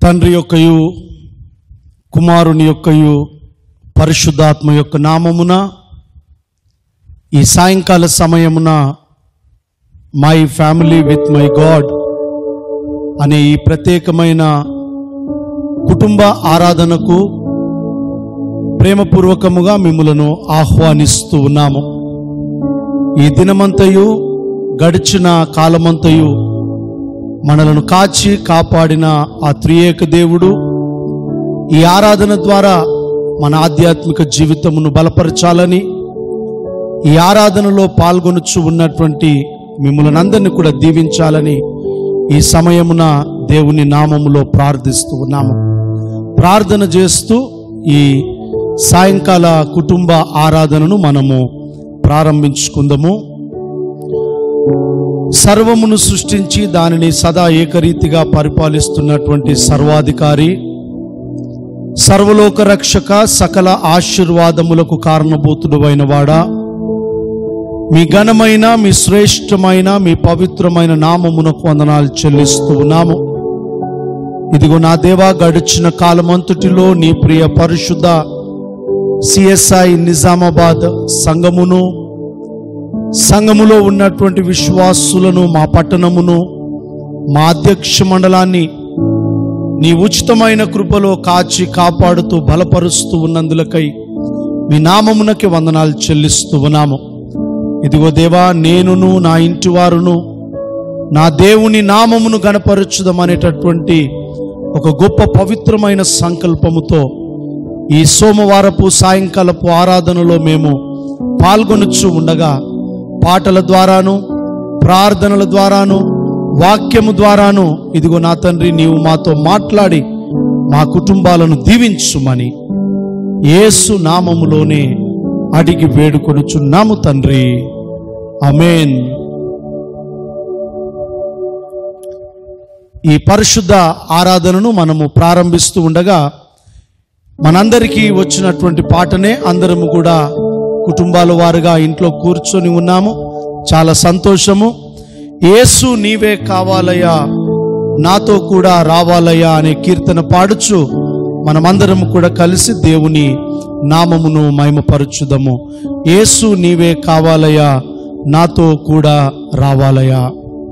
తండ్రి యొక్కయు కుమారుని యొక్కయు పరిశుద్ధాత్మ యొక్క నామమున ఈ సాయంకాల సమయమున my family with my God అనే ఈ ప్రత్యేకమైన కుటుంబ ఆరాధనకు ప్రేమపూర్వకముగా మిమ్మలను ఆహ్వానిస్తూ ఉన్నాము ఈ దినమంతయు గడిచిన కాలమంతయు మనలను కాచి కాపాడిన ఆ త్రియేక దేవుడు ఈ ఆరాధన ద్వారా మన ఆధ్యాత్మిక జీవితమును బలపరచాలని ఈ ఆరాధనలో పాల్గొనుచు ఉన్నటువంటి మిమ్మల్ని అందరినీ కూడా దీవించాలని ఈ సమయమున దేవుని నామములో ప్రార్థిస్తూ ఉన్నాము ప్రార్థన చేస్తూ ఈ సాయంకాల కుటుంబ ఆరాధనను మనము ప్రారంభించుకుందాము సర్వమును సృష్టించి దానిని సదా ఏకరీతిగా పరిపాలిస్తున్నటువంటి సర్వాధికారి సర్వలోక రక్షక సకల ఆశీర్వాదములకు కారణభూతుడు వాడా మీ ఘనమైన మీ శ్రేష్టమైన మీ పవిత్రమైన నామమునకు వందనాలు చెల్లిస్తూ ఉన్నాము ఇదిగో నా దేవా గడిచిన కాలమంతటిలో నీ ప్రియ పరిశుద్ధ సిఎస్ఐ నిజామాబాద్ సంఘమును సంఘములో ఉన్నటువంటి విశ్వాసులను మా పట్టణమును మా అధ్యక్ష మండలాన్ని నీ ఉచితమైన కృపలో కాచి కాపాడుతూ బలపరుస్తూ ఉన్నందులకై మీ నామమునకి వందనాలు చెల్లిస్తూ ఉన్నాము ఇదిగో దేవా నేనును నా ఇంటి వారును నా దేవుని నామమును గణపరచుదమనేటటువంటి ఒక గొప్ప పవిత్రమైన సంకల్పముతో ఈ సోమవారపు సాయంకాలపు ఆరాధనలో మేము పాల్గొనొచ్చు ఉండగా పాటల ద్వారాను ప్రార్థనల ద్వారాను వాక్యము ద్వారాను ఇదిగో నా తండ్రి నీవు మాతో మాట్లాడి మా కుటుంబాలను దీవించుమని యేసు నామములోనే అడిగి వేడుకొనుచున్నాము తండ్రి అమేన్ ఈ పరిశుద్ధ ఆరాధనను మనము ప్రారంభిస్తూ ఉండగా మనందరికీ వచ్చినటువంటి పాటనే అందరము కూడా కుటుంబాల వారుగా ఇంట్లో కూర్చొని ఉన్నాము చాలా సంతోషము యేసు నీవే కావాలయ్యా నాతో కూడా రావాలయ్యా అనే కీర్తన పాడుచు మనమందరం కూడా కలిసి దేవుని నామమును మహిమపరచుదము యేసు నీవే కావాలయ్యా నాతో కూడా రావాలయ్యా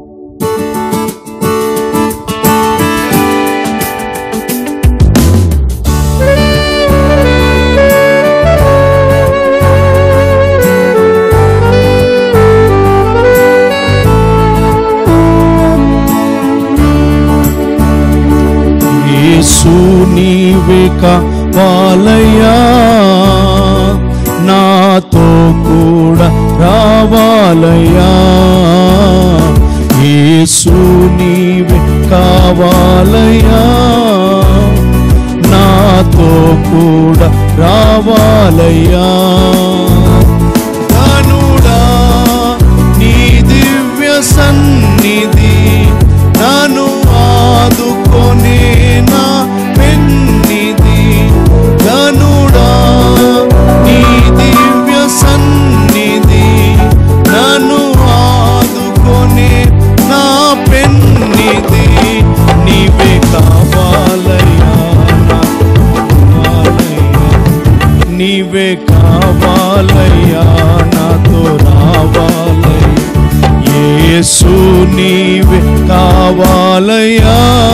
యేసు నీవే కావాలయ్యా నాతో కూడా రావాలయ్యా యేసు నీవే కావాలయ్యా నాతో కూడా రావాలయ్యా ధనుడా నీ దివ్య సన్నిధి నన్ను ఆదుకొనే నా పెన్నిధి ధనుడా నీ దివ్య సన్నిధి నన్ను ఆదుకొనే నా పెన్నిధి నీవే కావాలయ్యా కావాలయ్యా నీవే కావాలయ్యా నాతో రావాలయ్యా యేసు నీవే కావాలయ్యా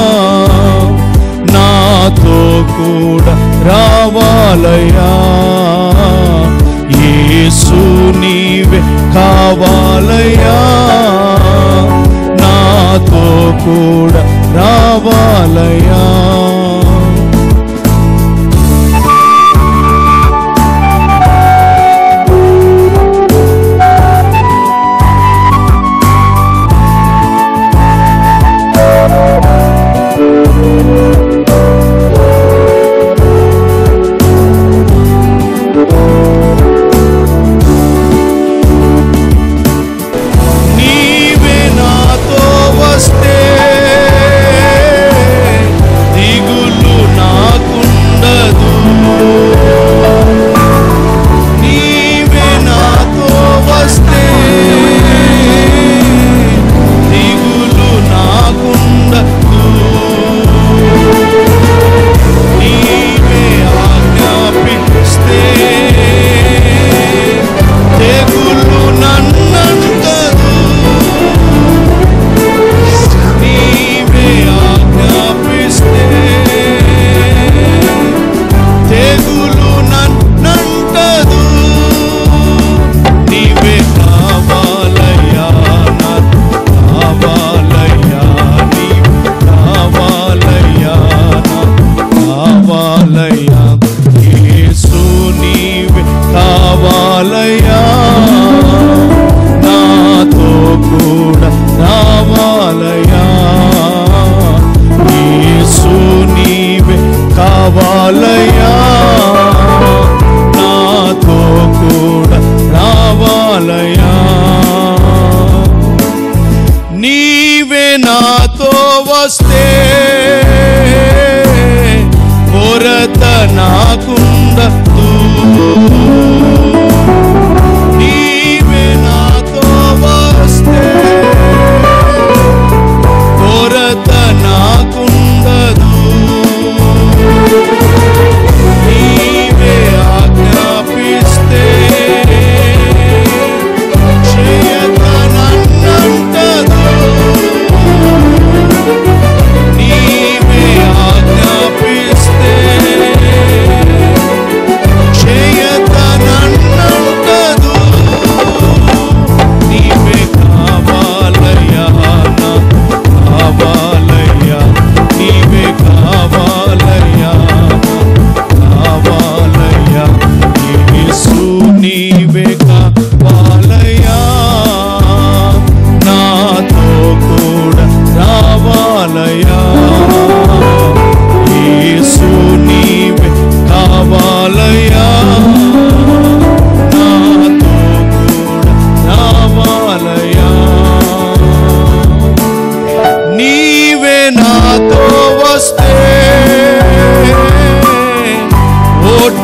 నాతో కూడా రావాలయ్యా యేసు నీవే కావాలయ్యా నాతో కూడా రావాలయ్యా నీవే నాతో వస్తే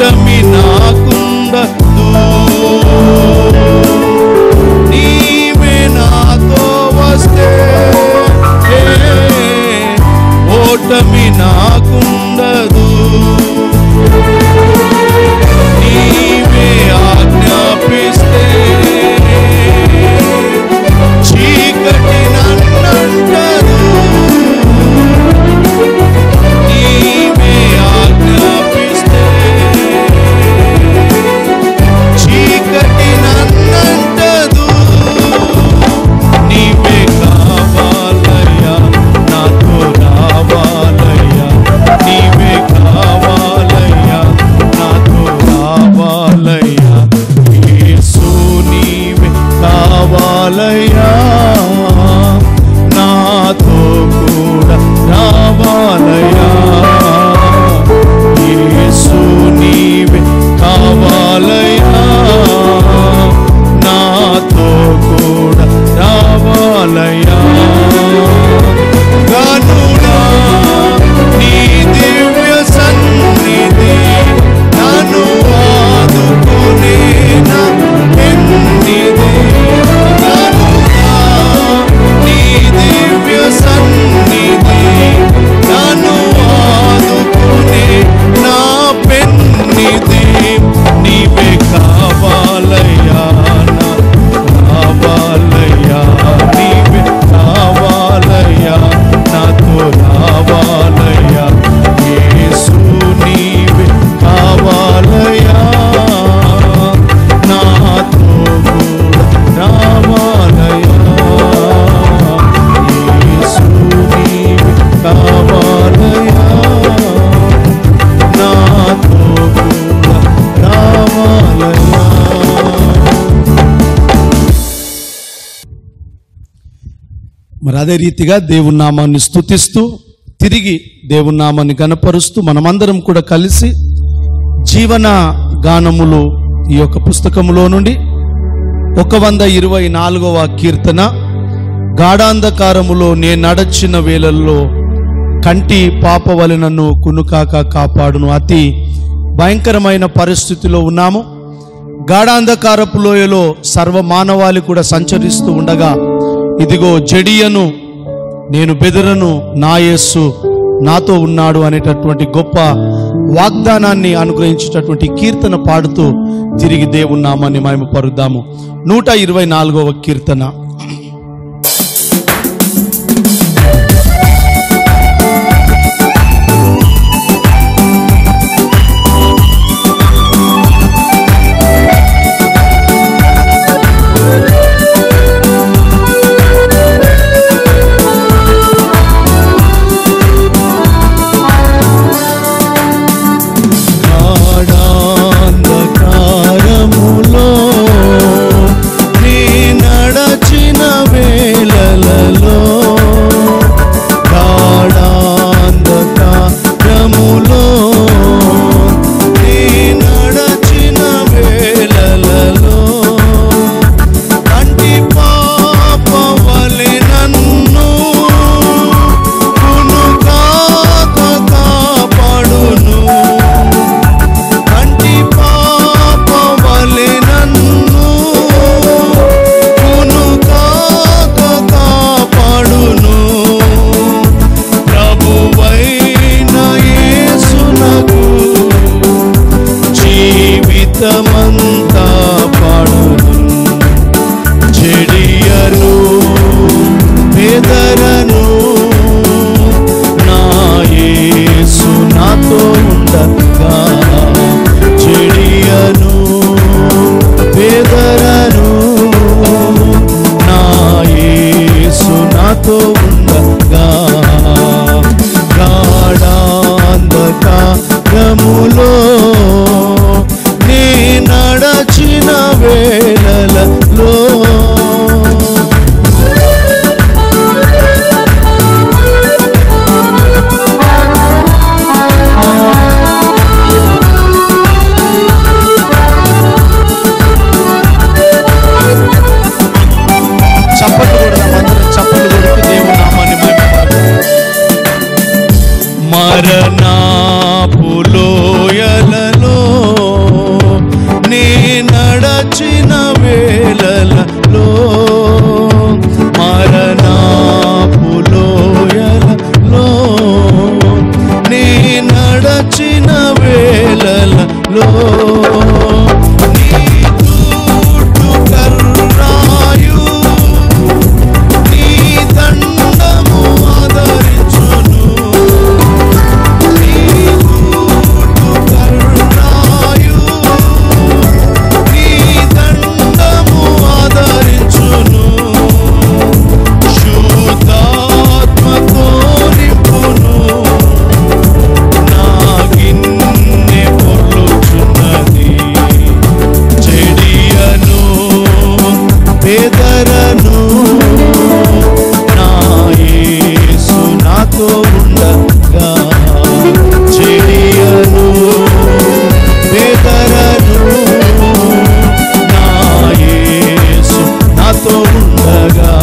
ఓటమి నాకుండదు నీవే నాతో వస్తే ఏ, ఓటమి నాకుండదు నీవే ఆజ్ఞాపిస్తే చీకటి నన్నంటదు నీవే ఆజ్ఞాపిస్తే చీకటి నన్నంటదు నీవే కావాలయ్యా నాతో రావాలయ్యా నీవే కావాలయ్యా నాతో రావాలయ్యా యేసు నీవే కావాలయ్యా నాతో కూడా రావాలయ్యా యేసు నీవే కావాలయ్యా నాతో కూడా రావాలయ్యా గనుడా నీ దివ్య సన్నిధి నన్ను ఆదుకునే నా పెన్నిధి గనుడా నీ దివ్య సన్నిధి నన్ను ఆదుకునే నా పెన్నిధి నీవే కావాలయ్యా నా కావాలయ్యా నీవే కావాలయ్యా నాతో రావాలయ్యా యేసు నీవే కావాలయ్యా నాతో కూడా రావాలయ్యా యేసు నీవే కావాలయ్యా నాతో కూడా రావాలయ్యా మరి అదే రీతిగా దేవుని నామాన్ని స్తుతిస్తూ తిరిగి దేవుని నామాన్ని గనపరుస్తూ మనమందరం కూడా కలిసి జీవన గానములు ఈ యొక్క పుస్తకములో నుండి ఒక వంద ఇరవై నాలుగవ కీర్తన గాఢాంధకారములో నే నడచిన వేళల్లో కంటి పాప వలె నన్ను కునుకాక కాపాడును అతి భయంకరమైన పరిస్థితిలో ఉన్నాము గాఢాంధకారపు లోయలో సర్వ మానవాళి కూడా సంచరిస్తూ ఉండగా ఇదిగో జడియను నేను బెదరను నా యేస్సు నాతో ఉన్నాడు అనేటటువంటి గొప్ప వాగ్దానాన్ని అనుగ్రహించేటటువంటి కీర్తన పాడుతూ తిరిగి దేవుని నామాన్ని మేము పరుద్దాము నూట ఇరవై నాలుగవ కీర్తన గాఢాంధకారములో నీ నడచిన వేళలలో గాఢాంధకారములో నీ నడచిన వేళలలో కంటి పాప వలె నన్ను కునుకాక కాపాడును కంటి పాప వలె నన్ను కునుకాక కాపాడును ప్రభువైన యేసునకు జీవితమంతా పాడును చెడియను బెదరను నా యేసు నాతో ఉండగా చెడియను బెదరను నా యేసు నాతో ఉండగా గాఢాంధకారములో నీ నడచిన వేళలలో చప్పట్లు కొడదాం అందరం చప్పట్లు కొడుతూ దేవుని నామాన్ని మహిమపడదాం. మరణాపులోయలలో వేళలలో మరణాపు లోయలలో నీ నడచిన వేళలలో నీ తూటు కర్రాయు నీ దండము ఆదరించును నీ తూటు కర్రాయు నీ దండము ఆదరించును శుద్ధాత్మతో నింపును నా గిన్నె పొర్లుచున్నది చెడియను పేదరను నా యేసు నాతో ఉండగా చెడియను పేదరను నా యేసు నాతో ఉండగా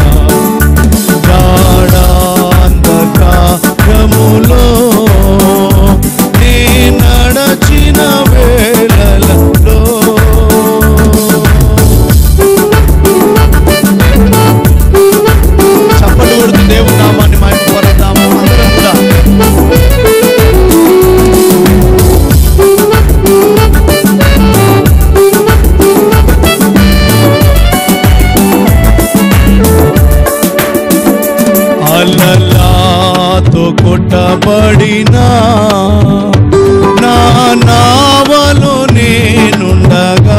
గాఢాంధకారములో నీ నడచిన వేళలలో చప్పటి కొడుతూ దేవుని నామాన్ని మహిమ పరదాము అందరం కూడా అలలాతో కొట్టబడిన నా నావలో నేనుండగా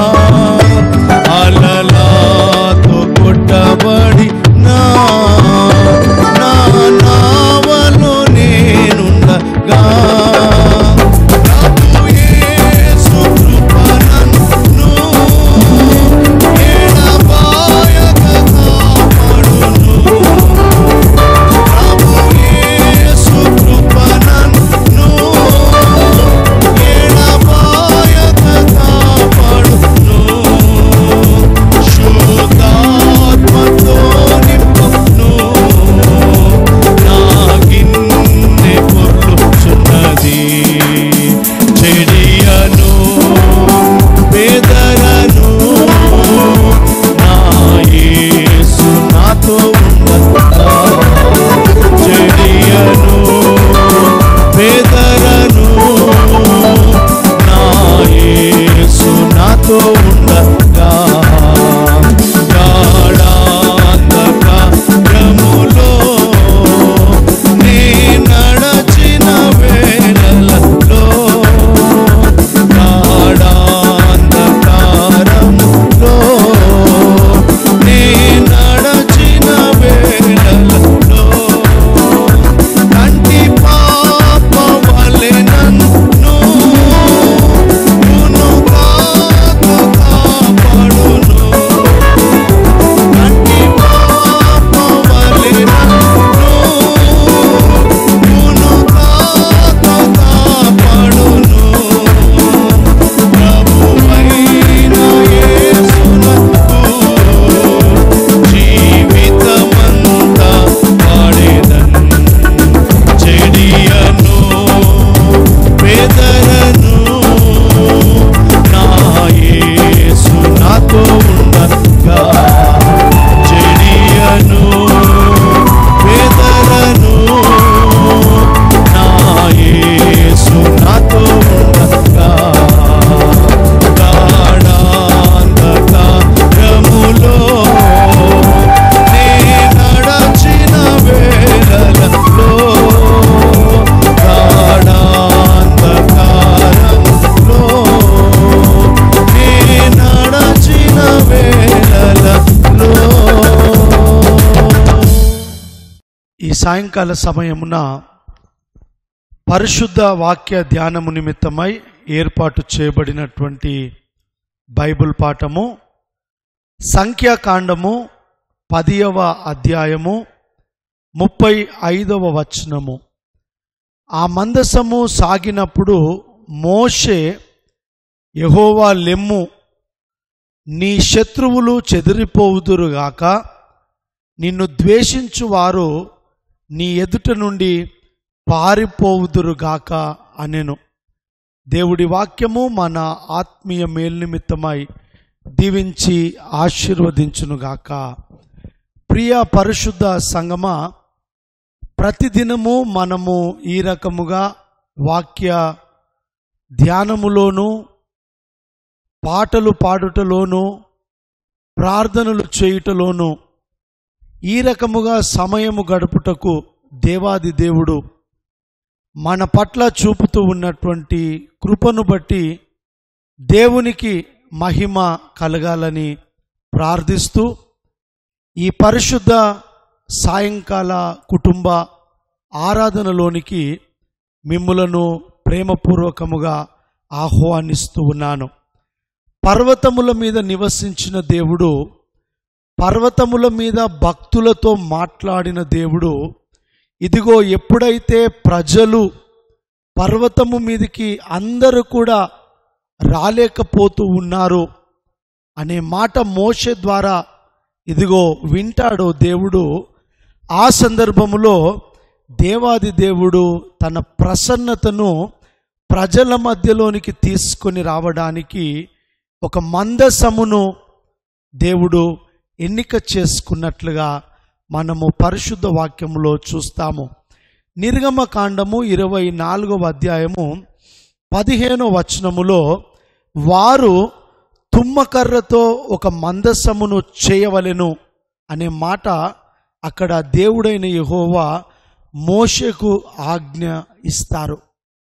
అలలాతో కొట్టబడి నా నా నావలో నేనుండగా ప్రభు యేసు కృప నన్ను ఎడబాయక కాపాడును ప్రభు యేసు కృప నన్ను ఎడబాయక కాపాడును శుద్ధాత్మతో నింపును నా గిన్నె పొర్లుచున్నది చెడియను పేదరను నా యేసు నాతో ఉండగా చెడియను పేదరను నా యేసు నాతో ఉండగా గాఢాంధకారములో నీ నడచిన వేళలలో గాఢాంధకారములో నీ నడచిన వేళలలో కంటి పాప వలె నన్ను కునుగాక కాపాడును కంటి పాప వలె నన్ను కునుగాక కాపాడును ప్రభువైన యేసునకు జీవితమంతా పాడేదన్ చెడియను పేదరను నా యేసు నాతో ఉండగా చెడియను పేదరను నా యేసు నాతో ఉండగా గాఢాంధకారములో నీ నడచిన వేళలలో గాఢాంధకారములో నీ నడచిన వేళలలో ఈ సాయంకాల సమయమున పరిశుద్ధ వాక్య ధ్యానము నిమిత్తమై ఏర్పాటు చేయబడినటువంటి బైబిల్ పాఠము సంఖ్యాకాండము పదియవ అధ్యాయము ముప్పై ఐదవ వచనము ఆ మందసము సాగినప్పుడు మోషే యహోవా లెమ్ము నీ శత్రువులు చెదిరిపోవుదురుగాక నిన్ను ద్వేషించు వారు నీ ఎదుట నుండి పారిపోవుదురుగాక అనెను దేవుడి వాక్యము మన ఆత్మీయ మేలు నిమిత్తమై దీవించి ఆశీర్వదించునుగాక ప్రియ పరిశుద్ధ సంగమా ప్రతిదినము మనము ఈ రకముగా వాక్య ధ్యానములోను పాటలు పాడుటలోను ప్రార్థనలు చేయుటలోను ఈ రకముగా సమయము గడుపుటకు దేవాది దేవుడు మన పట్ల చూపుతూ ఉన్నటువంటి కృపను బట్టి దేవునికి మహిమ కలగాలని ప్రార్థిస్తూ ఈ పరిశుద్ధ సాయంకాల కుటుంబ ఆరాధనలోనికి మిమ్ములను ప్రేమపూర్వకముగా ఆహ్వానిస్తూ ఉన్నాను పర్వతముల మీద నివసించిన దేవుడు పర్వతముల మీద భక్తులతో మాట్లాడిన దేవుడు ఇదిగో ఎప్పుడైతే ప్రజలు పర్వతము మీదకి అందరూ కూడా రాలేకపోతూ ఉన్నారు అనే మాట మోషే ద్వారా ఇదిగో వింటాడో దేవుడు ఆ సందర్భములో దేవాది దేవుడు తన ప్రసన్నతను ప్రజల మధ్యలోనికి తీసుకొని రావడానికి ఒక మందసమును దేవుడు ఎన్నిక చేసుకున్నట్లుగా మనము పరిశుద్ధ వాక్యములో చూస్తాము నిర్గమకాండము ఇరవై నాలుగవ అధ్యాయము పదిహేనో వచనములో వారు తుమ్మకర్రతో ఒక మందసమును చేయవలెను అనే మాట అక్కడ దేవుడైన యెహోవా మోషకు ఆజ్ఞ ఇస్తారు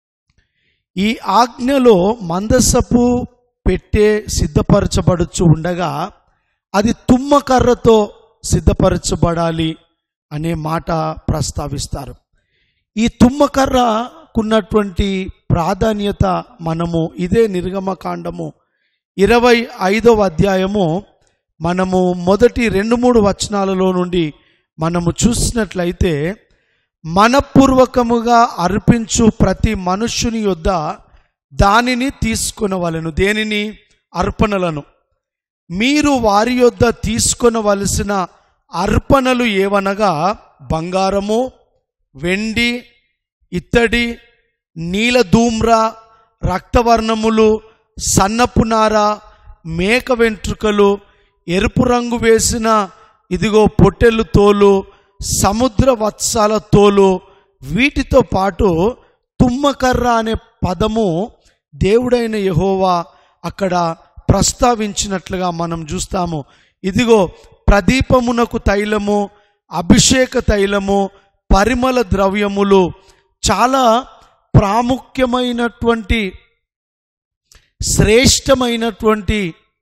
ఈ ఆజ్ఞలో మందసపు పెట్టే సిద్ధపరచబడుచు ఉండగా అది తుమ్మకర్రతో సిద్ధపరచబడాలి అనే మాట ప్రస్తావిస్తారు ఈ తుమ్మకర్రకున్నటువంటి ప్రాధాన్యత మనము ఇదే నిర్గమకాండము ఇరవై ఐదవ అధ్యాయము మనము మొదటి రెండు మూడు వచనాలలో నుండి మనము చూసినట్లయితే మనపూర్వకముగా అర్పించు ప్రతి మనుష్యుని యొద్ద దానిని తీసుకొనవలను దేనిని అర్పణలను మీరు వారి యొద్ద తీసుకొనవలసిన అర్పణలు ఏవనగా బంగారము వెండి ఇత్తడి నీలధూమ్ర రక్తవర్ణములు సన్నపునార మేక వెంట్రుకలు ఎరుపు రంగు వేసిన ఇదిగో పొట్టెలు తోలు సముద్ర వత్సాల తోలు వీటితో పాటు తుమ్మకర్ర అనే పదము దేవుడైన యహోవా అక్కడ ప్రస్తావించినట్లుగా మనం చూస్తాము ఇదిగో ప్రదీపమునకు తైలము అభిషేక తైలము పరిమళ ద్రవ్యములు చాలా ప్రాముఖ్యమైనటువంటి శ్రేష్టమైనటువంటి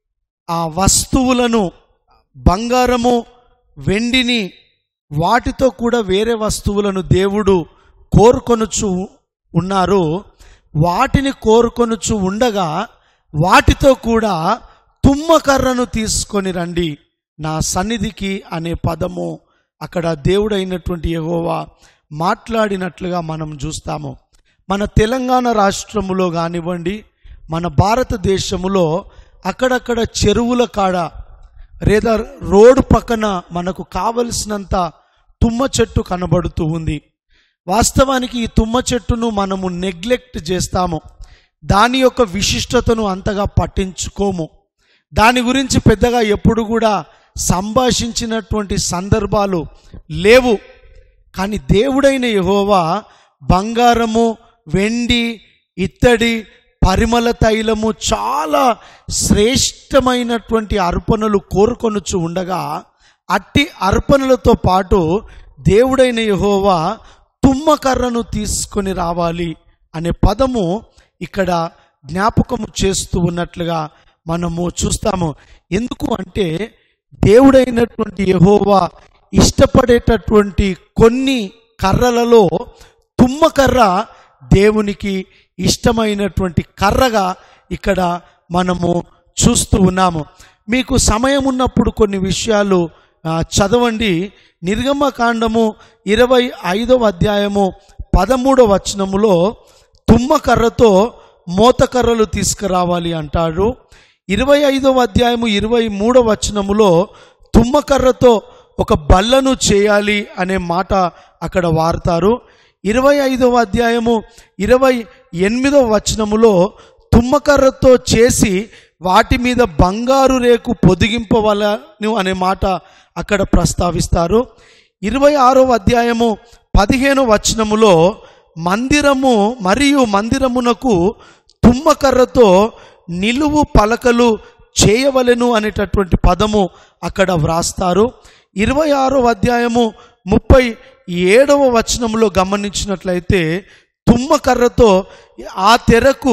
ఆ వస్తువులను బంగారము వెండిని వాటితో కూడా వేరే వస్తువులను దేవుడు కోరుకొనుచు ఉన్నారు వాటిని కోరుకొనుచు ఉండగా వాటితో కూడా తుమ్మకర్రను తీసుకొని రండి నా సన్నిధికి అనే పదము అక్కడ దేవుడైనటువంటి యెహోవా మాట్లాడినట్లుగా మనం చూస్తాము మన తెలంగాణ రాష్ట్రములో కానివ్వండి మన భారతదేశములో అక్కడక్కడ చెరువుల కాడ లేదా రోడ్డు పక్కన మనకు కావలసినంత తుమ్మ చెట్టు కనబడుతూ ఉంది వాస్తవానికి ఈ తుమ్మ చెట్టును మనము నెగ్లెక్ట్ చేస్తాము దాని యొక్క విశిష్టతను అంతగా పట్టించుకోము దాని గురించి పెద్దగా ఎప్పుడు కూడా సంభాషించినటువంటి సందర్భాలు లేవు కానీ దేవుడైన యెహోవా బంగారము వెండి ఇత్తడి పరిమళ తైలము చాలా శ్రేష్టమైనటువంటి అర్పణలు కోరుకొనుచు ఉండగా అట్టి అర్పణలతో పాటు దేవుడైన యెహోవా తుమ్మకర్రను తీసుకొని రావాలి అనే పదము ఇక్కడ జ్ఞాపకము చేస్తూ ఉన్నట్లుగా మనము చూస్తాము ఎందుకు అంటే దేవుడైనటువంటి యెహోవా ఇష్టపడేటటువంటి కొన్ని కర్రలలో తుమ్మకర్ర దేవునికి ఇష్టమైనటువంటి కర్రగా ఇక్కడ మనము చూస్తూ ఉన్నాము మీకు సమయం ఉన్నప్పుడు కొన్ని విషయాలు ఆ, చదవండి నిర్గమకాండము ఇరవై ఐదవ అధ్యాయము పదమూడవ వచనములో తుమ్మకర్రతో మోతకర్రలు తీసుకురావాలి అంటాడు ఇరవై ఐదవ అధ్యాయము ఇరవై మూడవ వచనములో తుమ్మకర్రతో ఒక బల్లను చేయాలి అనే మాట అక్కడ వాడతారు ఇరవై ఐదవ అధ్యాయము ఇరవై ఎనిమిదవ వచనములో తుమ్మకర్రతో చేసి వాటి మీద బంగారు రేకు పొదిగింపవలను అనే మాట అక్కడ ప్రస్తావిస్తారు ఇరవై ఆరో అధ్యాయము పదిహేను వచనములో మందిరము మరియు మందిరమునకు తుమ్మకర్రతో నిలువు పలకలు చేయవలెను అనేటటువంటి పదము అక్కడ వ్రాస్తారు ఇరవై ఆరో అధ్యాయము ముప్పై ఏడవ వచనంలో గమనించినట్లయితే తుమ్మకర్రతో ఆ తెరకు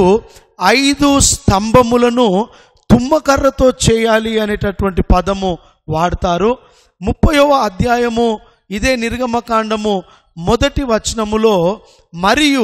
ఐదు స్తంభములను తుమ్మకర్రతో చేయాలి అనేటటువంటి పదము వాడతారు ముప్పైవ అధ్యాయము ఇదే నిర్గమకాండము మొదటి వచనములో మరియు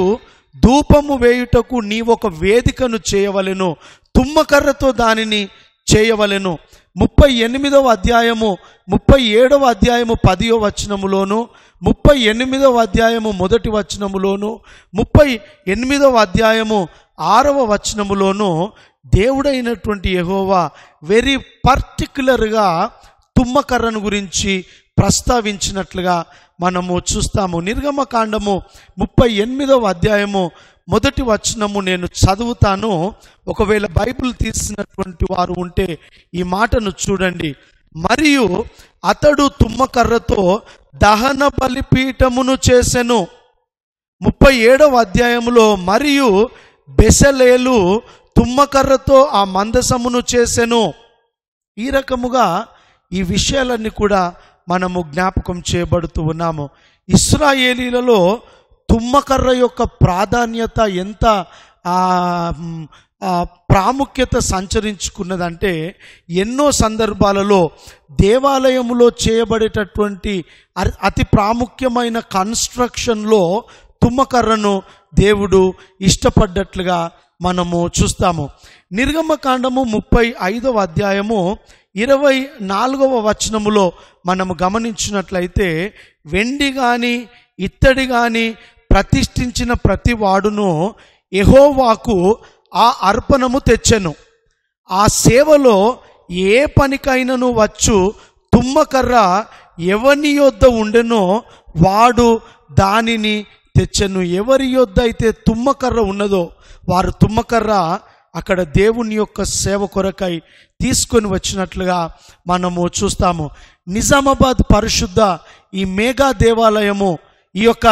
ధూపము వేయుటకు నీవొక వేదికను చేయవలెను తుమ్మకర్రతో దానిని చేయవలెను ముప్పై ఎనిమిదవ అధ్యాయము ముప్పై ఏడవ అధ్యాయము పదియో వచనములోను ముప్పై ఎనిమిదవ అధ్యాయము మొదటి వచనములోను ముప్పై ఎనిమిదవ అధ్యాయము ఆరవ వచనములోను దేవుడైనటువంటి యెహోవా వెరీ పర్టికులర్గా తుమ్మకర్రను గురించి ప్రస్తావించినట్లుగా మనము చూస్తాము నిర్గమకాండము ముప్పై ఎనిమిదవ అధ్యాయము మొదటి వచనము నేను చదువుతాను ఒకవేళ బైబిల్ తీసినటువంటి వారు ఉంటే ఈ మాటను చూడండి మరియు అతడు తుమ్మకర్రతో దహన బలిపీఠమును చేసెను ముప్పై ఏడవ అధ్యాయములో మరియు బెసలేలు తుమ్మకర్రతో ఆ మందసమును చేసెను ఈ రకముగా ఈ విషయాలన్నీ కూడా మనము జ్ఞాపకం చేయబడుతూ ఉన్నాము ఇస్రాయేలీలలో తుమ్మకర్ర యొక్క ప్రాధాన్యత ఎంత ఆ, మ్, ఆ, ప్రాముఖ్యత సంచరించుకున్నదంటే ఎన్నో సందర్భాలలో దేవాలయములో చేయబడేటటువంటి అ- అతి ప్రాముఖ్యమైన కన్స్ట్రక్షన్లో తుమ్మకర్రను దేవుడు ఇష్టపడ్డట్లుగా మనము చూస్తాము నిర్గమకాండము ముప్పై ఐదవ అధ్యాయము ఇరవై నాలుగవ వచనములో మనము గమనించినట్లయితే వెండి గాని ఇత్తడి గాని ప్రతిష్ఠించిన ప్రతి వాడును ఎహోవాకు ఆ అర్పణము తెచ్చెను ఆ సేవలో ఏ పనికైనను వచ్చు తుమ్మకర్ర ఎవని యొద్ద ఉండెనో వాడు దానిని తెచ్చెను ఎవరి యొద్ద అయితే తుమ్మకర్ర ఉన్నదో వారు తుమ్మకర్ర అక్కడ దేవుని యొక్క సేవ కొరకై తీసుకొని వచ్చినట్లుగా మనము చూస్తాము నిజామాబాద్ పరిశుద్ధ ఈ మేఘా దేవాలయము ఈ యొక్క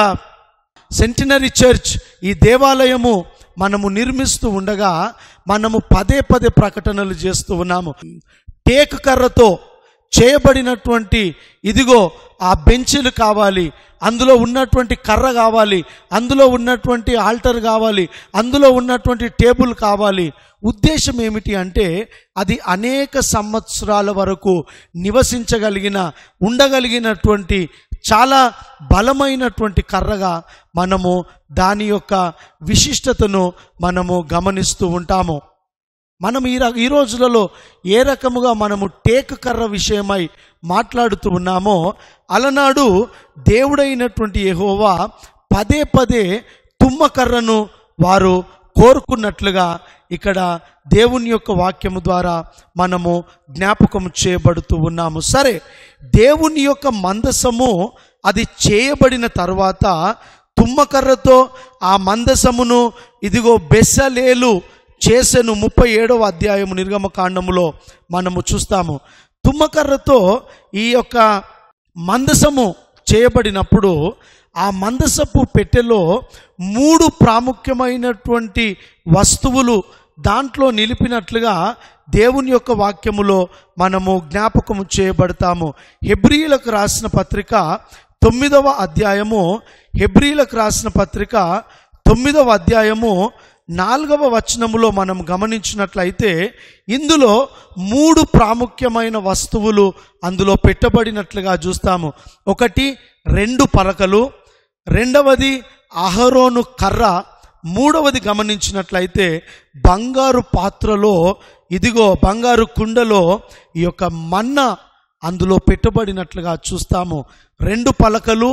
సెంటినరీ చర్చ్ ఈ దేవాలయము మనము నిర్మిస్తూ ఉండగా మనము పదే పదే ప్రకటనలు చేస్తూ ఉన్నాము టేక్ కర్రతో చేయబడినటువంటి ఇదిగో ఆ బెంచీలు కావాలి అందులో ఉన్నటువంటి కర్ర కావాలి అందులో ఉన్నటువంటి ఆల్టర్ కావాలి అందులో ఉన్నటువంటి టేబుల్ కావాలి ఉద్దేశం ఏమిటి అంటే అది అనేక సంవత్సరాల వరకు నివసించగలిగిన ఉండగలిగినటువంటి చాలా బలమైనటువంటి కర్రగా మనము దాని యొక్క విశిష్టతను మనము గమనిస్తూ ఉంటాము మనం ఈ ర- ఈ రోజులలో ఏ రకముగా మనము టేక్ కర్ర విషయమై మాట్లాడుతూ ఉన్నామో అలనాడు దేవుడైనటువంటి యెహోవా పదే పదే తుమ్మ కర్రను వారు కోరుకున్నట్లుగా ఇక్కడ దేవుని యొక్క వాక్యము ద్వారా మనము జ్ఞాపకం చేయబడుతూ ఉన్నాము సరే దేవుని యొక్క మందసము అది చేయబడిన తర్వాత తుమ్మకర్రతో ఆ మందసమును ఇదిగో బెస్సలేలు చేసెను ముప్పై ఏడవ అధ్యాయము నిర్గమకాండములో మనము చూస్తాము తుమ్మకర్రతో ఈ యొక్క మందసము చేయబడినప్పుడు ఆ మందసపు పెట్టెలో మూడు ప్రాముఖ్యమైనటువంటి వస్తువులు దాంట్లో నిలిపినట్లుగా దేవుని యొక్క వాక్యములో మనము జ్ఞాపకము చేయబడతాము హెబ్రియులకు రాసిన పత్రిక తొమ్మిదవ అధ్యాయము హెబ్రియులకు రాసిన పత్రిక తొమ్మిదవ అధ్యాయము నాలుగవ వచనములో మనం గమనించినట్లయితే ఇందులో మూడు ప్రాముఖ్యమైన వస్తువులు అందులో పెట్టబడినట్లుగా చూస్తాము ఒకటి రెండు పలకలు రెండవది అహరోను కర్ర మూడవది గమనించినట్లయితే బంగారు పాత్రలో ఇదిగో బంగారు కుండలో ఈ యొక్క మన్న అందులో పెట్టబడినట్లుగా చూస్తాము రెండు పలకలు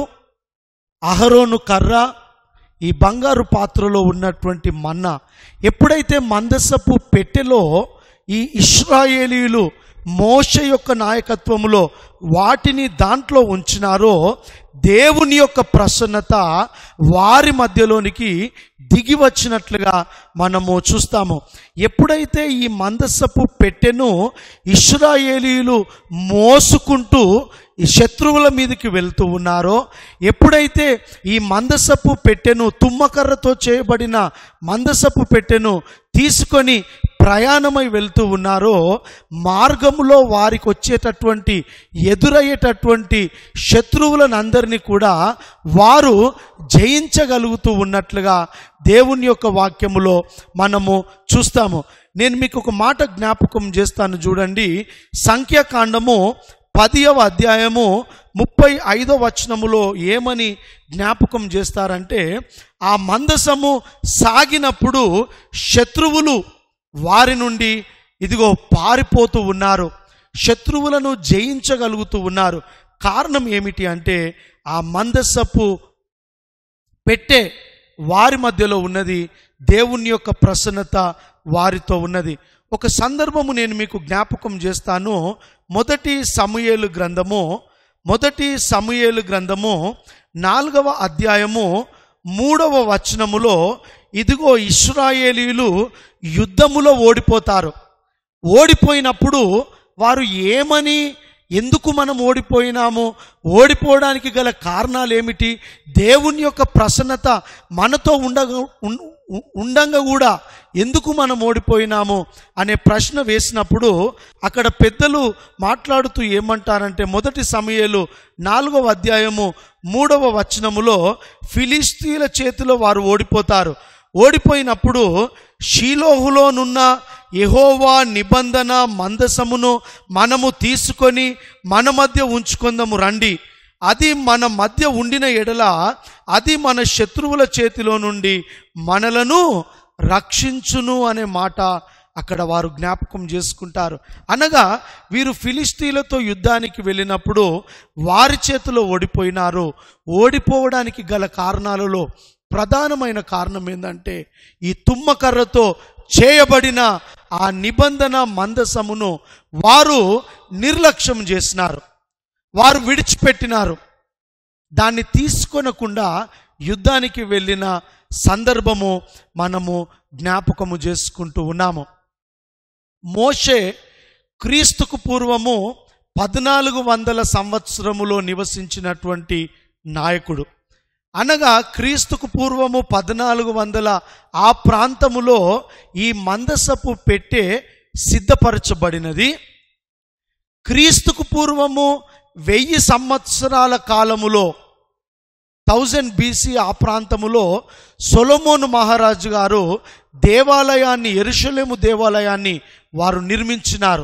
అహరోను కర్ర ఈ బంగారు పాత్రలో ఉన్నటువంటి మన్న ఎప్పుడైతే మందసపు పెట్టెలో ఈ ఇస్రాయేలీలు మోష యొక్క నాయకత్వములో వాటిని దాంట్లో ఉంచినారో దేవుని యొక్క ప్రసన్నత వారి మధ్యలోనికి దిగి వచ్చినట్లుగా మనము చూస్తాము ఎప్పుడైతే ఈ మందసపు పెట్టెను ఇస్రాయేలీలు మోసుకుంటూ ఈ శత్రువుల మీదకి వెళ్తూ ఉన్నారో ఎప్పుడైతే ఈ మందసపు పెట్టెను తుమ్మకర్రతో చేయబడిన మందసపు పెట్టెను తీసుకొని ప్రయాణమై వెళ్తూ ఉన్నారో మార్గములో వారికి వచ్చేటటువంటి ఎదురయ్యేటటువంటి శత్రువులను అందరినీ కూడా వారు జయించగలుగుతూ ఉన్నట్లుగా దేవుని యొక్క వాక్యములో మనము చూస్తాము నేను మీకు ఒక మాట జ్ఞాపకం చేస్తాను చూడండి సంఖ్యాకాండము పదియవ అధ్యాయము ముప్పై ఐదో వచనములో ఏమని జ్ఞాపకం చేస్తారంటే ఆ మందసము సాగినప్పుడు శత్రువులు వారి నుండి ఇదిగో పారిపోతూ ఉన్నారు శత్రువులను జయించగలుగుతూ ఉన్నారు కారణం ఏమిటి అంటే ఆ మందసపు పెట్టే వారి మధ్యలో ఉన్నది దేవుని యొక్క ప్రసన్నత వారితో ఉన్నది ఒక సందర్భము నేను మీకు జ్ఞాపకం చేస్తాను మొదటి సమూయేలు గ్రంథము మొదటి సమూయేలు గ్రంథము నాలుగవ అధ్యాయము మూడవ వచనములో ఇదిగో ఇస్రాయేలీలు యుద్ధములో ఓడిపోతారు ఓడిపోయినప్పుడు వారు ఏమని ఎందుకు మనం ఓడిపోయినాము ఓడిపోవడానికి గల కారణాలు ఏమిటి దేవుని యొక్క ప్రసన్నత మనతో ఉండగా ఉన్- ఉ- ఉండంగా కూడా ఎందుకు మనం ఓడిపోయినాము అనే ప్రశ్న వేసినప్పుడు అక్కడ పెద్దలు మాట్లాడుతూ ఏమంటారంటే మొదటి సమయలు నాలుగవ అధ్యాయము మూడవ వచనములో ఫిలిస్తీన్ల చేతిలో వారు ఓడిపోతారు ఓడిపోయినప్పుడు షీలోహులోనున్న యెహోవా నిబంధన మందసమును మనము తీసుకొని మన మధ్య ఉంచుకుందాము రండి అది మన మధ్య ఉండిన ఎడల అది మన శత్రువుల చేతిలో నుండి మనలను రక్షించును అనే మాట అక్కడ వారు జ్ఞాపకం చేసుకుంటారు అనగా వీరు ఫిలిస్తీన్లతో యుద్ధానికి వెళ్ళినప్పుడు వారి చేతిలో ఓడిపోయినారు ఓడిపోవడానికి గల కారణాలలో ప్రధానమైన కారణం ఏంటంటే ఈ తుమ్మకర్రతో చేయబడిన ఆ నిబంధన మందసమును వారు నిర్లక్ష్యం చేసినారు వారు విడిచిపెట్టినారు దాన్ని తీసుకొనకుండా యుద్ధానికి వెళ్ళిన సందర్భము మనము జ్ఞాపకము చేసుకుంటూ ఉన్నాము మోషే క్రీస్తుకు పూర్వము పద్నాలుగు వందల సంవత్సరములో నివసించినటువంటి నాయకుడు అనగా క్రీస్తుకు పూర్వము పద్నాలుగు వందల ఆ ప్రాంతములో ఈ మందసపు పెట్టే సిద్ధపరచబడినది క్రీస్తుకు పూర్వము వెయ్యి సంవత్సరాల కాలములో థౌజండ్ బీసీ ఆ ప్రాంతములో సొలమోను మహారాజు గారు దేవాలయాన్ని ఎరుషలేము దేవాలయాన్ని వారు నిర్మించినారు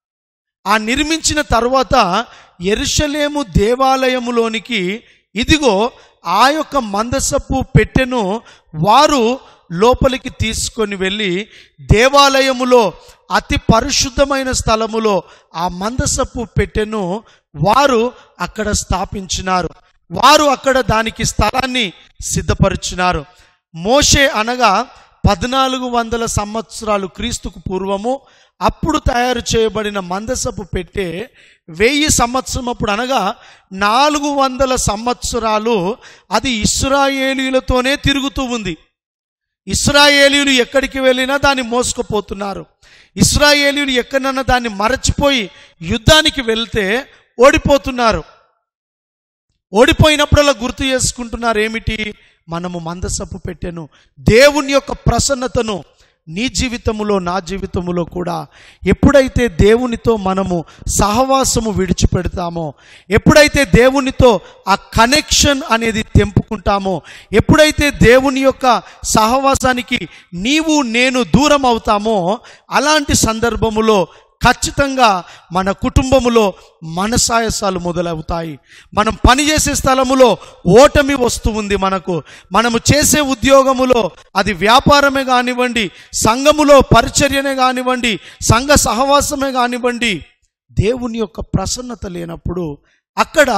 ఆ నిర్మించిన తర్వాత ఎరుషలేము దేవాలయములోనికి ఇదిగో ఆ యొక్క మందసపు పెట్టెను వారు లోపలికి తీసుకొని వెళ్ళి దేవాలయములో అతి పరిశుద్ధమైన స్థలములో ఆ మందసపు పెట్టెను వారు అక్కడ స్థాపించినారు వారు అక్కడ దానికి స్థలాన్ని సిద్ధపరిచినారు మోషే అనగా పద్నాలుగు వందల సంవత్సరాలు క్రీస్తుకు పూర్వము అప్పుడు తయారు చేయబడిన మందసపు పెట్టే వెయ్యి సంవత్సరం అప్పుడు అనగా నాలుగు వందల సంవత్సరాలు అది ఇస్రాయేలీలతోనే తిరుగుతూ ఉంది ఇస్రాయేలీలు ఎక్కడికి వెళ్ళినా దాన్ని మోసుకుపోతున్నారు ఇస్రాయేలీలు ఎక్కడన్నా దాన్ని మరచిపోయి యుద్ధానికి వెళ్తే ఓడిపోతున్నారు ఓడిపోయినప్పుడల్లా గుర్తు చేసుకుంటున్నారు ఏమిటి మనము మందసపు పెట్టెను దేవుని యొక్క ప్రసన్నతను నీ జీవితములో నా జీవితములో కూడా ఎప్పుడైతే దేవునితో మనము సహవాసము విడిచిపెడతామో ఎప్పుడైతే దేవునితో ఆ కనెక్షన్ అనేది తెంపుకుంటామో ఎప్పుడైతే దేవుని యొక్క సహవాసానికి నీవు నేను దూరం అవుతామో అలాంటి సందర్భములో ఖచ్చితంగా మన కుటుంబములో మనసాయసాలు మొదలవుతాయి మనం పనిచేసే స్థలములో ఓటమి వస్తూ ఉంది మనకు మనము చేసే ఉద్యోగములో అది వ్యాపారమే కానివ్వండి సంఘములో పరిచర్యనే కానివ్వండి సంఘ సహవాసమే కానివ్వండి దేవుని యొక్క ప్రసన్నత లేనప్పుడు అక్కడ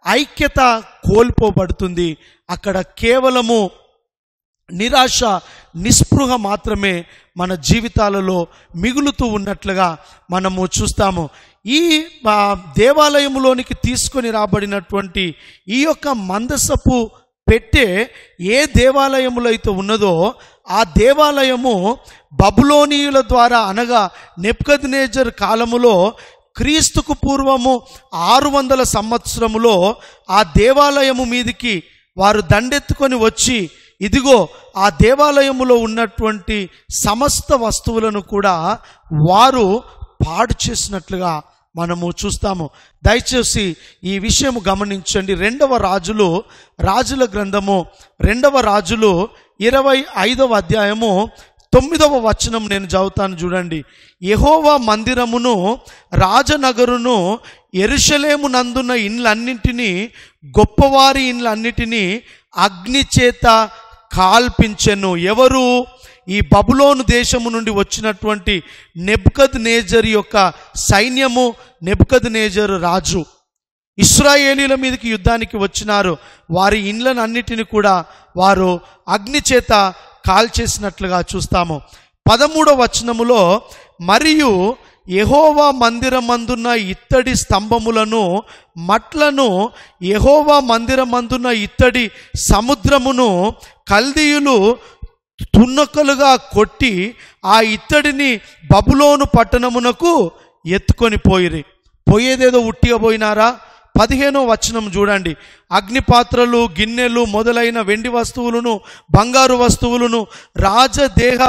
ఐక్యత కోల్పోబడుతుంది అక్కడ కేవలము నిరాశ నిస్పృహ మాత్రమే మన జీవితాలలో మిగులుతూ ఉన్నట్లుగా మనము చూస్తాము ఈ ఆ, దేవాలయములోనికి తీసుకొని రాబడినటువంటి ఈ యొక్క మందసపు పెట్టే ఏ దేవాలయములో అయితే ఉన్నదో ఆ దేవాలయము బబులోనీయుల ద్వారా అనగా నెప్కద్నేజర్ కాలములో క్రీస్తుకు పూర్వము ఆరు వందల సంవత్సరములో ఆ దేవాలయము మీదికి వారు దండెత్తుకొని వచ్చి ఇదిగో ఆ దేవాలయములో ఉన్నటువంటి సమస్త వస్తువులను కూడా వారు పాడు చేసినట్లుగా మనము చూస్తాము దయచేసి ఈ విషయం గమనించండి రెండవ రాజులు రాజుల గ్రంథము రెండవ రాజులు ఇరవై ఐదవ అధ్యాయము తొమ్మిదవ వచనం నేను చదువుతాను చూడండి యెహోవా మందిరమును రాజనగరును ఎరుషలేము నందున్న ఇండ్లన్నింటినీ గొప్పవారి ఇండ్లన్నిటినీ అగ్ని చేత కాల్పించెను ఎవరు ఈ బబులోను దేశము నుండి వచ్చినటువంటి నెబ్కద్ నేజర్ యొక్క సైన్యము నెబ్కద్ నేజర్ రాజు ఇస్రాయేలీల మీదకి యుద్ధానికి వచ్చినారు వారి ఇండ్లను అన్నిటిని కూడా వారు అగ్ని చేత కాల్చేసినట్లుగా చూస్తాము పదమూడవ వచనములో మరియు యెహోవా మందిరమందున్న ఇత్తడి స్తంభములను మట్లను యెహోవా మందిరమందున్న ఇత్తడి సముద్రమును కల్దీయులు తున్నకలుగా కొట్టి ఆ ఇత్తడిని బబులోను పట్టణమునకు ఎత్తుకొని పోయిరి పోయేదేదో ఉట్టిగా పోయినారా పదిహేనో వచనం చూడండి అగ్నిపాత్రలు గిన్నెలు మొదలైన వెండి వస్తువులను బంగారు వస్తువులను రాజదేహ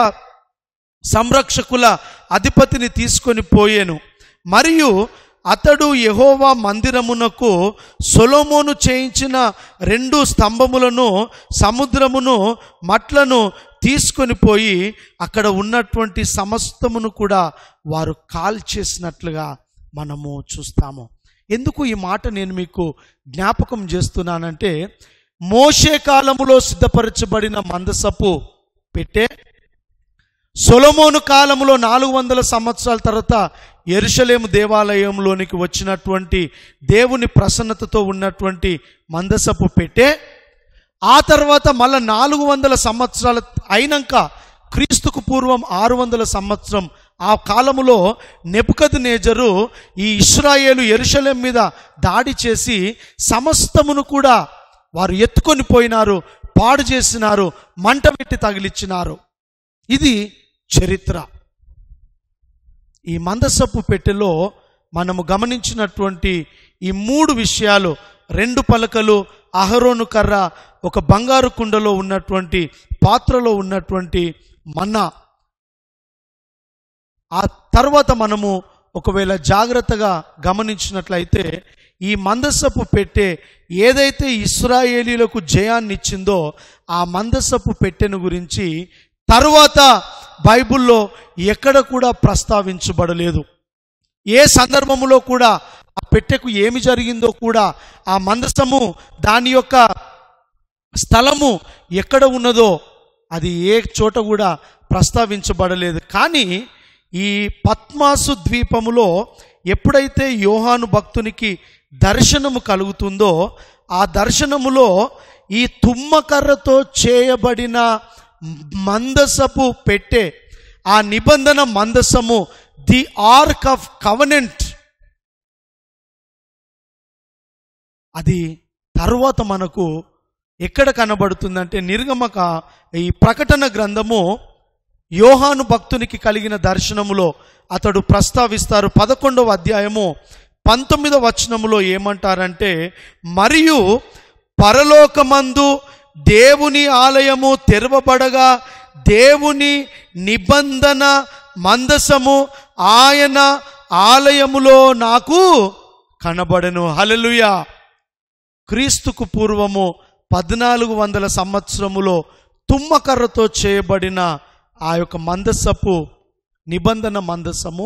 సంరక్షకుల అధిపతిని తీసుకొని పోయేను మరియు అతడు యెహోవా మందిరమునకు సొలొమోను చేయించిన రెండు స్తంభములను సముద్రమును మట్లను తీసుకొని పోయి అక్కడ ఉన్నటువంటి సమస్తమును కూడా వారు కాల్చేసినట్లుగా మనము చూస్తాము ఎందుకు ఈ మాట నేను మీకు జ్ఞాపకం చేస్తున్నానంటే మోషే కాలములో సిద్ధపరచబడిన మందసపు పెట్టే సొలొమోను కాలములో నాలుగు వందల సంవత్సరాల తర్వాత ఎరుషలేము దేవాలయంలోనికి వచ్చినటువంటి దేవుని ప్రసన్నతతో ఉన్నటువంటి మందసపు పెట్టే ఆ తర్వాత మళ్ళా నాలుగు వందల సంవత్సరాల అయినాక క్రీస్తుకు పూర్వం ఆరు వందల సంవత్సరం ఆ కాలములో నెపుకద్ నేజరు ఈ ఇస్రాయేలు ఎరుషలేం మీద దాడి చేసి సమస్తమును కూడా వారు ఎత్తుకొని పోయినారు పాడు చేసినారు మంట పెట్టి తగిలిచ్చినారు ఇది చరిత్ర ఈ మందసపు పెట్టెలో మనము గమనించినటువంటి ఈ మూడు విషయాలు రెండు పలకలు అహరోను కర్ర ఒక బంగారు కుండలో ఉన్నటువంటి పాత్రలో ఉన్నటువంటి మన్నా ఆ తర్వాత మనము ఒకవేళ జాగ్రత్తగా గమనించినట్లయితే ఈ మందసపు పెట్టె ఏదైతే ఇస్రాయేలీలకు జయాన్ని ఇచ్చిందో ఆ మందసపు పెట్టెను గురించి తరువాత బైబిల్లో ఎక్కడ కూడా ప్రస్తావించబడలేదు ఏ సందర్భములో కూడా ఆ పెట్టెకు ఏమి జరిగిందో కూడా ఆ మందసము దాని యొక్క స్థలము ఎక్కడ ఉన్నదో అది ఏ చోట కూడా ప్రస్తావించబడలేదు కానీ ఈ పద్మాసు ద్వీపములో ఎప్పుడైతే యోహాను భక్తునికి దర్శనము కలుగుతుందో ఆ దర్శనములో ఈ తుమ్మకర్రతో చేయబడిన మందసపు పెట్టే ఆ నిబంధన మందసము ది ఆర్క్ ఆఫ్ కవనెంట్ అది తర్వాత మనకు ఎక్కడ కనబడుతుందంటే నిర్గమక ఈ ప్రకటన గ్రంథము యోహాను భక్తునికి కలిగిన దర్శనములో అతడు ప్రస్తావిస్తారు పదకొండవ అధ్యాయము పంతొమ్మిదవ వచనములో ఏమంటారంటే మరియు పరలోకమందు దేవుని ఆలయము తెరవబడగా దేవుని నిబంధన మందసము ఆయన ఆలయములో నాకు కనబడను హల్లెలూయా క్రీస్తుకు పూర్వము పద్నాలుగు వందల సంవత్సరములో తుమ్మకర్రతో చేయబడిన ఆ యొక్క మందసపు నిబంధన మందసము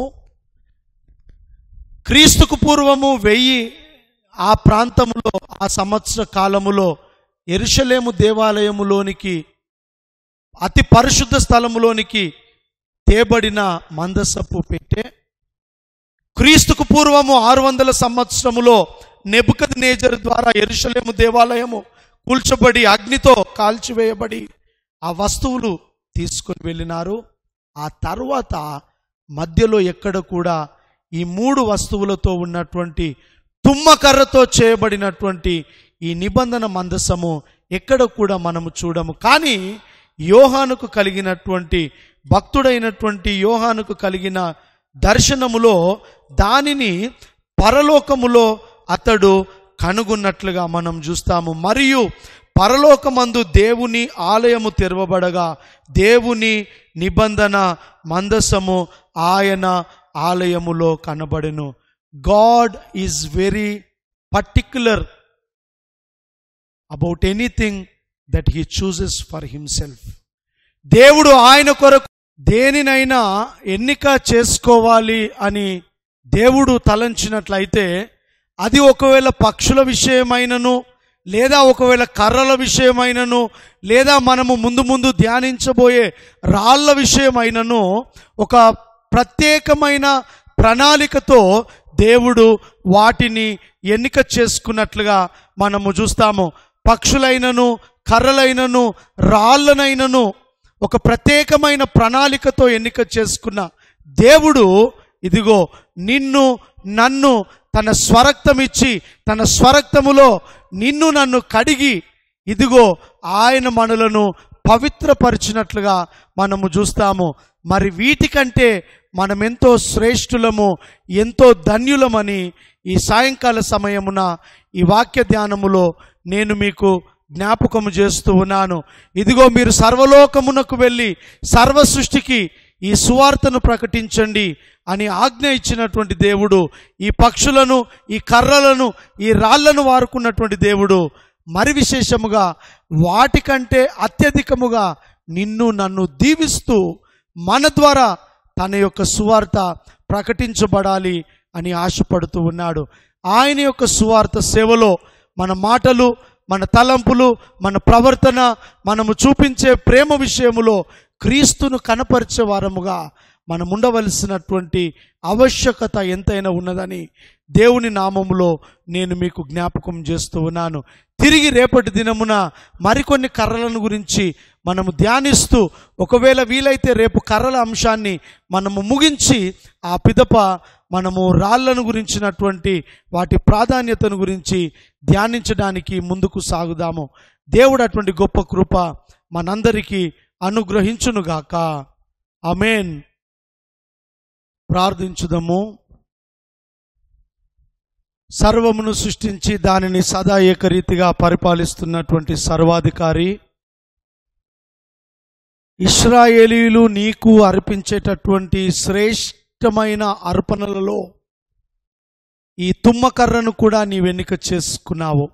క్రీస్తుకు పూర్వము వెయ్యి ఆ ప్రాంతములో ఆ సంవత్సర కాలములో ఎరుషలేము దేవాలయములోనికి అతి పరిశుద్ధ స్థలములోనికి తేబడిన మందసపు పెట్టే క్రీస్తుకు పూర్వము ఆరు వందల సంవత్సరములో నెబుకద్ నేజర్ ద్వారా ఎరుషలేము దేవాలయము కూల్చబడి అగ్నితో కాల్చివేయబడి ఆ వస్తువులు తీసుకొని వెళ్ళినారు ఆ తర్వాత మధ్యలో ఎక్కడ కూడా ఈ మూడు వస్తువులతో ఉన్నటువంటి తుమ్మకర్రతో చేయబడినటువంటి ఈ నిబంధన మందసము ఎక్కడ కూడా మనము చూడము కానీ యోహానుకు కలిగినటువంటి భక్తుడైనటువంటి యోహానుకు కలిగిన దర్శనములో దానిని పరలోకములో అతడు కనుగొన్నట్లుగా మనం చూస్తాము మరియు పరలోకమందు దేవుని ఆలయము తెరవబడగా దేవుని నిబంధన మందసము ఆయన ఆలయములో కనబడెను God is very particular about anything that he chooses for himself దేవుడు ఆయన కొరకు దేనినైనా ఎన్నిక చేసుకోవాలి అని దేవుడు తలంచినట్లయితే అది ఒకవేళ పక్షుల విషయమైనను లేదా ఒకవేళ కర్రల విషయమైనను లేదా మనము ముందు ముందు ధ్యానించబోయే రాళ్ళ విషయమైనను ఒక ప్రత్యేకమైన ప్రణాళికతో దేవుడు వాటిని ఎన్నిక చేసుకున్నట్లుగా మనము చూస్తాము పక్షులైనను కర్రలైనను రాళ్ళనైనను ఒక ప్రత్యేకమైన ప్రణాళికతో ఎన్నిక చేసుకున్న దేవుడు ఇదిగో నిన్ను నన్ను తన స్వరక్తం ఇచ్చి తన స్వరక్తములో నిన్ను నన్ను కడిగి ఇదిగో ఆయన మనలను పవిత్రపరిచినట్లుగా మనము చూస్తాము మరి వీటికంటే మనం ఎంతో శ్రేష్ఠులము ఎంతో ధన్యులమని ఈ సాయంకాల సమయమున ఈ వాక్య ధ్యానములో నేను మీకు జ్ఞాపకము చేస్తూ ఉన్నాను ఇదిగో మీరు సర్వలోకమునకు వెళ్ళి సర్వ సృష్టికి ఈ సువార్తను ప్రకటించండి అని ఆజ్ఞ ఇచ్చినటువంటి దేవుడు ఈ పక్షులను ఈ కర్రలను ఈ రాళ్లను వారుకున్నటువంటి దేవుడు మరి విశేషముగా వాటికంటే అత్యధికముగా నిన్ను నన్ను దీవిస్తూ మన ద్వారా తన యొక్క సువార్త ప్రకటించబడాలి అని ఆశపడుతూ ఉన్నాడు ఆయన యొక్క సువార్త సేవలో మన మాటలు మన తలంపులు మన ప్రవర్తన మనము చూపించే ప్రేమ విషయములో క్రీస్తును కనపరిచే వారముగా మనం ఉండవలసినటువంటి ఆవశ్యకత ఎంతైనా ఉన్నదని దేవుని నామములో నేను మీకు జ్ఞాపకం చేస్తూ ఉన్నాను తిరిగి రేపటి దినమున మరికొన్ని కర్రలను గురించి మనము ధ్యానిస్తూ ఒకవేళ వీలైతే రేపు కర్రల అంశాన్ని మనము ముగించి ఆ పిదప మనము రాళ్లను గురించినటువంటి వాటి ప్రాధాన్యతను గురించి ధ్యానించడానికి ముందుకు సాగుదాము దేవుడు అటువంటి గొప్ప కృప మనందరికీ అనుగ్రహించునుగాక అమేన్ ప్రార్థించుదము సర్వమును సృష్టించి దానిని సదా ఏకరీతిగా పరిపాలిస్తున్నటువంటి సర్వాధికారి ఇస్రాయేలీలు నీకు అర్పించేటటువంటి శ్రేష్టమైన అర్పణలలో ఈ తుమ్మకర్రను కూడా నీ వెనుక చేసుకున్నావు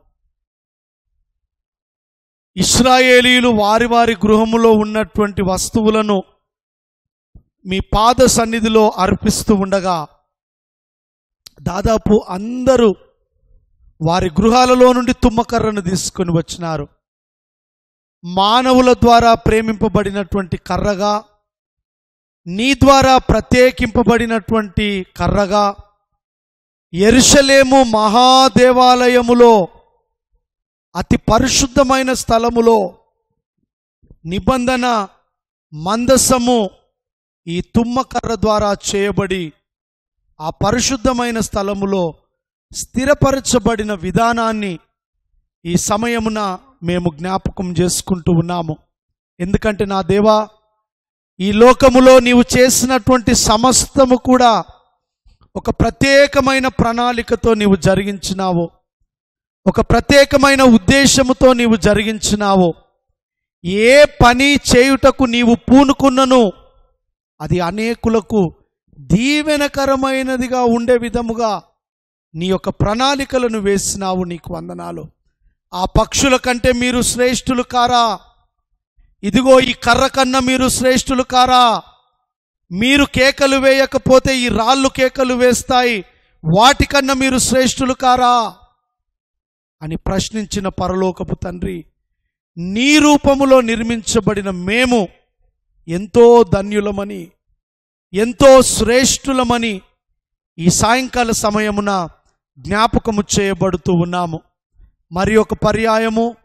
ఇస్రాయేలీలు వారి వారి గృహములో ఉన్నటువంటి వస్తువులను మీ పాద సన్నిధిలో అర్పిస్తూ ఉండగా దాదాపు అందరూ వారి గృహాలలో నుండి తుమ్మకర్రను తీసుకొని వచ్చినారు మానవుల ద్వారా ప్రేమింపబడినటువంటి కర్రగా నీ ద్వారా ప్రత్యేకింపబడినటువంటి కర్రగా ఎరుషలేము మహాదేవాలయములో అతి పరిశుద్ధమైన స్థలములో నిబంధన మందసము ఈ తుమ్మకర్ర ద్వారా చేయబడి ఆ పరిశుద్ధమైన స్థలములో స్థిరపరచబడిన విధానాన్ని ఈ సమయమున మేము జ్ఞాపకం చేసుకుంటూ ఉన్నాము ఎందుకంటే నా దేవా ఈ లోకములో నీవు చేసినటువంటి సమస్తము కూడా ఒక ప్రత్యేకమైన ప్రణాళికతో నీవు జరిగించినావు ఒక ప్రత్యేకమైన ఉద్దేశముతో నీవు జరిగించినావు ఏ పని చేయుటకు నీవు పూనుకున్నను అది అనేకులకు దీవెనకరమైనదిగా ఉండే విధముగా నీ యొక్క ప్రణాళికలను వేసినావు నీకు వందనాలు ఆ పక్షుల కంటే మీరు శ్రేష్ఠులు కారా ఇదిగో ఈ కర్ర కన్నా మీరు శ్రేష్ఠులు కారా మీరు కేకలు వేయకపోతే ఈ రాళ్ళు కేకలు వేస్తాయి వాటికన్నా మీరు శ్రేష్ఠులు కారా అని ప్రశ్నించిన పరలోకపు తండ్రి నీ రూపములో నిర్మించబడిన మేము ఎంతో ధన్యులమని ఎంతో శ్రేష్ఠులమని ఈ సాయంకాల సమయమున జ్ఞాపకము చేయబడుతూ ఉన్నాము మరి ఒక పర్యాయము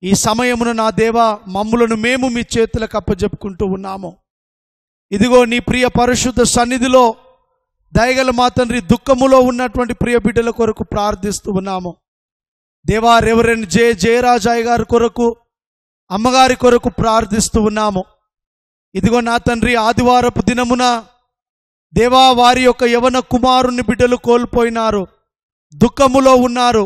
ఈ సమయమున నా దేవా మమ్ములను మేము మీ చేతులకు అప్పజెప్పుకుంటూ ఉన్నాము ఇదిగో నీ ప్రియ పరిశుద్ధ సన్నిధిలో దయగల మా తండ్రి దుఃఖములో ఉన్నటువంటి ప్రియ బిడ్డల కొరకు ప్రార్థిస్తూ ఉన్నాము దేవా రెవరెండ్ జే జయరాజాయ్ గారి కొరకు అమ్మగారి కొరకు ప్రార్థిస్తూ ఉన్నాము ఇదిగో నా తండ్రి ఆదివారపు దినమున దేవా వారి యొక్క యవన కుమారుని బిడ్డలు కోల్పోయినారు దుఃఖములో ఉన్నారు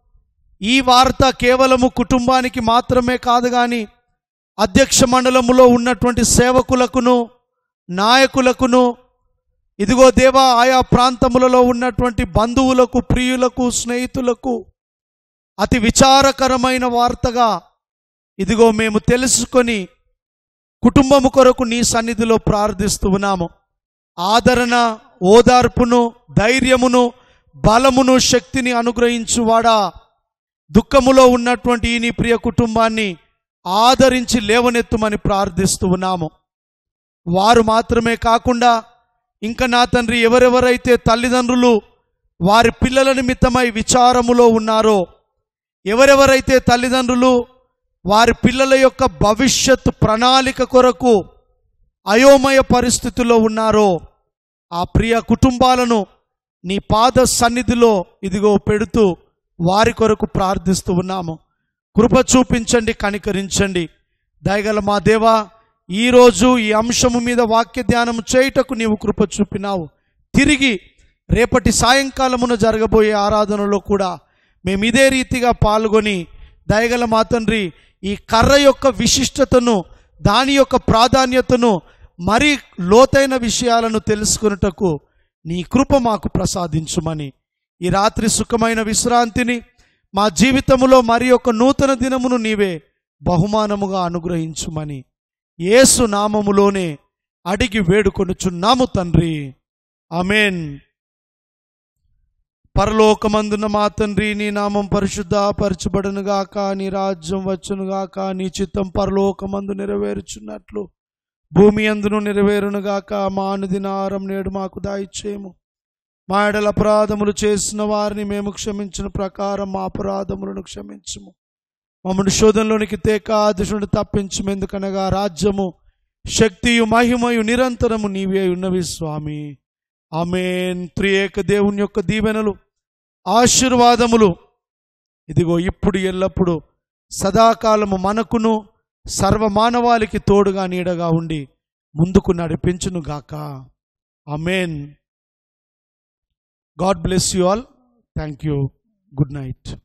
ఈ వార్త కేవలము కుటుంబానికి మాత్రమే కాదు కానీ అధ్యక్ష మండలములో ఉన్నటువంటి సేవకులకును నాయకులకును ఇదిగో దేవా ఆయా ప్రాంతములలో ఉన్నటువంటి బంధువులకు ప్రియులకు స్నేహితులకు అతి విచారకరమైన వార్తగా ఇదిగో మేము తెలుసుకొని కుటుంబము కొరకు నీ సన్నిధిలో ప్రార్థిస్తూ ఉన్నాము ఆదరణ ఓదార్పును ధైర్యమును బలమును శక్తిని అనుగ్రహించువాడా దుఃఖములో ఉన్నటువంటి ఈ నీ ప్రియ కుటుంబాన్ని ఆదరించి లేవనెత్తుమని ప్రార్థిస్తూ ఉన్నాము వారు మాత్రమే కాకుండా ఇంకా నా తండ్రి ఎవరెవరైతే తల్లిదండ్రులు వారి పిల్లల నిమిత్తమై విచారములో ఉన్నారో ఎవరెవరైతే తల్లిదండ్రులు వారి పిల్లల యొక్క భవిష్యత్ ప్రణాళిక కొరకు అయోమయ పరిస్థితుల్లో ఉన్నారో ఆ ప్రియ కుటుంబాలను నీ పాద సన్నిధిలో ఇదిగో పెడుతూ వారి కొరకు ప్రార్థిస్తూ ఉన్నాము కృప చూపించండి కనికరించండి దయగల మా దేవా ఈరోజు ఈ అంశము మీద వాక్య ధ్యానం చేయుటకు నీవు కృప చూపినావు తిరిగి రేపటి సాయంకాలమున జరగబోయే ఆరాధనలో కూడా మేము ఇదే రీతిగా పాల్గొని దయగల మా తండ్రి ఈ కర్ర యొక్క విశిష్టతను దాని యొక్క ప్రాధాన్యతను మరి లోతైన విషయాలను తెలుసుకొనుటకు నీ కృప మాకు ప్రసాదించుమని ఈ రాత్రి సుఖమైన విశ్రాంతిని మా జీవితములో మరి ఒక నూతన దినమును నీవే బహుమానముగా అనుగ్రహించుమని యేసు నామములోనే అడిగి వేడుకొనుచున్నాము తండ్రి ఆమెన్ పరలోకమందున మా తండ్రి నీ నామం పరిశుద్ధ పరచబడునుగాక నీ రాజ్యం వచ్చునుగాక నీ చిత్తం పరలోకమందు నెరవేరుచున్నట్లు భూమి అందును నెరవేరునుగాక మా అనుదినారం నేడు మాకు దాయిచ్చేము మా ఎడల అపరాధములు చేసిన వారిని మేము క్షమించిన ప్రకారం మా అపరాధములను క్షమించుము మమ్మల్ని శోధనలోనికి తేక దుషుడు తప్పించము ఎందుకనగా రాజ్యము శక్తియు మహిమయు నిరంతరము నీవే ఉన్నవి స్వామి ఆమెన్ త్రియేక దేవుని యొక్క దీవెనలు ఆశీర్వాదములు ఇదిగో ఇప్పుడు ఎల్లప్పుడు సదాకాలము మనకును సర్వమానవాళికి తోడుగా నీడగా ఉండి ముందుకు నడిపించును గాక amen God bless you all thank you good night